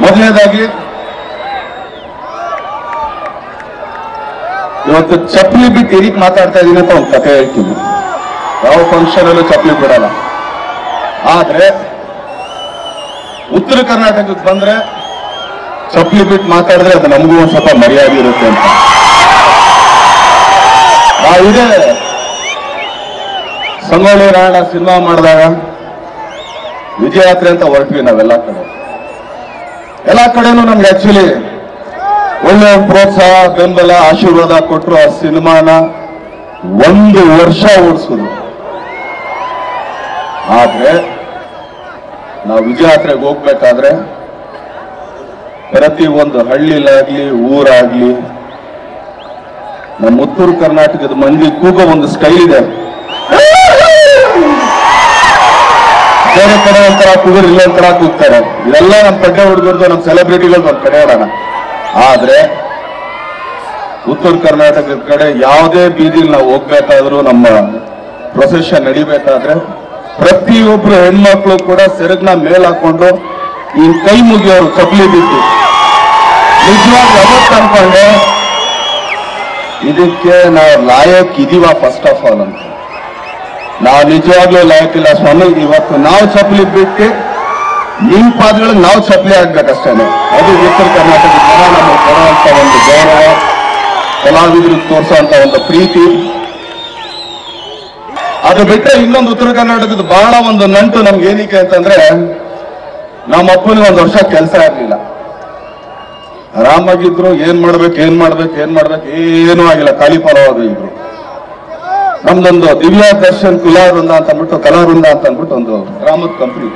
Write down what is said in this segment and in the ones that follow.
ಮೊದಲನೇದಾಗಿ ಇವತ್ತು ಚಪ್ಪಲಿ ಬಿಟ್ಟು ಇದಕ್ಕೆ ಮಾತಾಡ್ತಾ ಇದೀನಿ ಅಂತ ಒಂದು ಕಥೆ ಹೇಳ್ತೀನಿ ಯಾವ ಫಂಕ್ಷನ್ ಅಲ್ಲೂ ಚಪ್ಪಲಿ ಬಿಡಲ್ಲ ಆದ್ರೆ ಉತ್ತರ ಕರ್ನಾಟಕಕ್ಕೆ ಬಂದ್ರೆ ಚಪ್ಪಲಿ ಬಿಟ್ಟು ಮಾತಾಡಿದ್ರೆ ಅದು ನಮಗೂ ಒಂದ್ ಸ್ವಲ್ಪ ಮರ್ಯಾದೆ ಇರುತ್ತೆ ಅಂತ ಆ ಇದೆ ಸಂಗೊಳ್ಳಿ ರಾಯಣ್ಣ ಸಿನಿಮಾ ಮಾಡಿದಾಗ ವಿಜಯಯಾತ್ರೆ ಅಂತ ಹೊರಟ್ವಿ ನಾವೆಲ್ಲ ಕಡೆ ಎಲ್ಲ ಕಡೆನೂ ನಮ್ಗೆ ಆಕ್ಚುಲಿ ಒಳ್ಳೆ ಪ್ರೋತ್ಸಾಹ ಬೆಂಬಲ ಆಶೀರ್ವಾದ ಕೊಟ್ಟರು ಆ ಸಿನಿಮಾನ ಒಂದು ವರ್ಷ ಓಡಿಸಿದ್ರು ಆದ್ರೆ ನಾವು ವಿಜಯಯಾತ್ರೆಗೆ ಹೋಗ್ಬೇಕಾದ್ರೆ ಪ್ರತಿ ಒಂದು ಹಳ್ಳಿಲಾಗ್ಲಿ ಊರಾಗ್ಲಿ ನಮ್ಮ ಉತ್ತರ ಕರ್ನಾಟಕದ ಮಂದಿ ಕೂಗೋ ಒಂದು ಸ್ಟೈಲ್ ಇದೆ ಬೇರೆ ಕಡೆ ಒಂಥರ ಕೂಗರು ಇಲ್ಲೊಂಥರ ಕೂಗ್ತಾರೆ ಇದೆಲ್ಲ ನಮ್ಮ ಕಡೆ ಹುಡುಗರ್ದು ನಮ್ಮ ಸೆಲೆಬ್ರಿಟಿಗಳು ಒಂದು ಕಡೆ ಇಡೋಣ ಆದ್ರೆ ಉತ್ತರ ಕರ್ನಾಟಕದ ಕಡೆ ಯಾವುದೇ ಬೀದಿಲಿ ನಾವು ಹೋಗ್ಬೇಕಾದ್ರೂ ನಮ್ಮ ಪ್ರೊಸೆಷನ್ ನಡಿಬೇಕಾದ್ರೆ ಪ್ರತಿಯೊಬ್ರು ಹೆಣ್ಮಕ್ಳು ಕೂಡ ಸೆರಗ್ನ ಮೇಲ್ ಹಾಕೊಂಡು ಈ ಕೈ ಮುಗಿಯೋರು ಚಪ್ಪಲಿ ಬಿದ್ದು ನಿಜವಾಗಿ ಯಾವತ್ತು ಅನ್ಕೊಂಡೆ ಇದಕ್ಕೆ ನಾವು ಲಾಯಕ್ ಇದೀವ ಫಸ್ಟ್ ಆಫ್ ಆಲ್ ಅಂತ ನಾವು ನಿಜವಾಗ್ಲೂ ಲಾಯಕ್ ಇಲ್ಲ ಸ್ವಾಮಿ ಇವತ್ತು ನಾವು ಚಪ್ಪಲಿ ಬಿಟ್ಟು ನಿಮ್ ಪಾದಗಳಿಗೆ ನಾವು ಚಪ್ಪಲಿ ಆಗ್ಬೇಕಷ್ಟೇನೆ ಅದು ಉತ್ತರ ಕರ್ನಾಟಕದ ಜನ ನಮಗೆ ಕೊಡುವಂತ ಒಂದು ಗೌರವ ಕಲಾವಿದರಿಗೆ ತೋರಿಸುವಂತ ಒಂದು ಪ್ರೀತಿ ಅದು ಬಿಟ್ಟರೆ ಇನ್ನೊಂದು ಉತ್ತರ ಕರ್ನಾಟಕದ ಬಹಳ ಒಂದು ನಂಟು ನಮ್ಗೆ ಏನಕ್ಕೆ ಅಂತಂದ್ರೆ ನಮ್ಮ ಅಪ್ಪನಿಗೆ ಒಂದು ವರ್ಷ ಕೆಲಸ ಇರಲಿಲ್ಲ ಆರಾಮಾಗಿದ್ರು ಏನ್ ಮಾಡ್ಬೇಕು ಏನ್ ಮಾಡ್ಬೇಕು ಏನ್ ಮಾಡ್ಬೇಕು ಏನೂ ಆಗಿಲ್ಲ ಖಾಲಿ ಪರವಾಗಿ ಇದ್ರು ನಮ್ದೊಂದು ದಿವ್ಯಾ ದರ್ಶನ್ ಕುಲಾವೃಂದ ಅಂತ ಅಂದ್ಬಿಟ್ಟು ಕಲಾವೃಂದ ಅಂತ ಅಂದ್ಬಿಟ್ಟು ಒಂದು ಡ್ರಾಮದ ಕಂಪ್ನಿ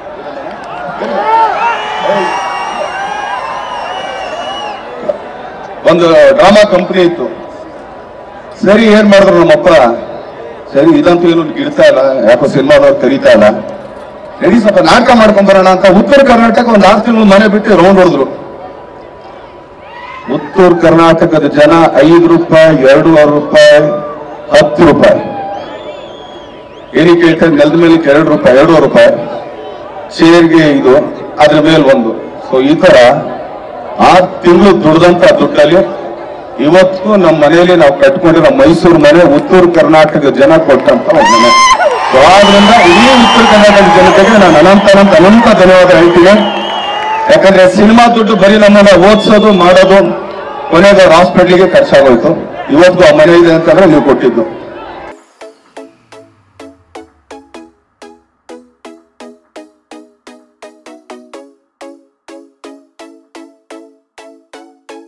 ಒಂದು ಡ್ರಾಮಾ ಕಂಪ್ನಿ ಇತ್ತು ಸರಿ ಏನ್ ಮಾಡಿದ್ರು ನಮ್ಮಪ್ಪ ಸರಿ ಇದಂತೂ ಏನು ಗಿಡ್ತಾ ಇಲ್ಲ ಯಾಕೋ ಸಿನಿಮಾದವ್ರು ಕರೀತಾ ಇಲ್ಲ ನಡಿ ಸ್ವಲ್ಪ ನಾಟಕ ಮಾಡ್ಕೊಂಡ್ ಬರೋಣ ಅಂತ ಉತ್ತರ ಕರ್ನಾಟಕ ಒಂದು ಆರು ತಿಂಗಳು ಮನೆ ಬಿಟ್ಟು ರೌಂಡ್ ಹೊಡೆದ್ರು ಉತ್ತರ ಕರ್ನಾಟಕದ ಜನ ಐದು ರೂಪಾಯಿ ಎರಡೂವರೆ ರೂಪಾಯಿ ಹತ್ತು ರೂಪಾಯಿ ಏನಕ್ಕೆ ಹೇಳ್ತಾರೆ ನೆಲದ ಮೇಲೆ ಎರಡು ರೂಪಾಯಿ ಎರಡೂವರೆ ರೂಪಾಯಿ ಚೇರ್ಗೆ ಇದು ಅದ್ರ ಮೇಲೆ ಒಂದು ಸೊ ಈ ತರ ಆರು ತಿಂಗಳು ದುಡ್ದಂತ ದುಡ್ಡಲ್ಲಿ ಇವತ್ತು ನಮ್ಮ ಮನೆಯಲ್ಲಿ ನಾವು ಕಟ್ಕೊಂಡಿರೋ ಮೈಸೂರು ಮನೆ ಉತ್ತರ ಕರ್ನಾಟಕ ಜನ ಕೊಟ್ಟಂತ ಒಂದು ಮನೆ ಸೊ ಆದ್ರಿಂದ ಇಡೀ ಉತ್ತರ ಕರ್ನಾಟಕ ಜನತೆಗೆ ನಾನು ಅನಂತ ಅನಂತ ಅನಂತ ಧನ್ಯವಾದ ಹೇಳ್ತೀನಿ ಯಾಕಂದ್ರೆ ಸಿನಿಮಾ ದುಡ್ಡು ಬರೀ ನಮ್ಮನ್ನ ಓದಿಸೋದು ಮಾಡೋದು ಕೊನೆಗೆ ಅವ್ರ ಹಾಸ್ಪಿಟ್ಲಿಗೆ ಖರ್ಚಾಗೋಯ್ತು ಇವತ್ತು ಆ ಮನೆ ಇದೆ ಅಂತಂದ್ರೆ ನೀವು ಕೊಟ್ಟಿದ್ದು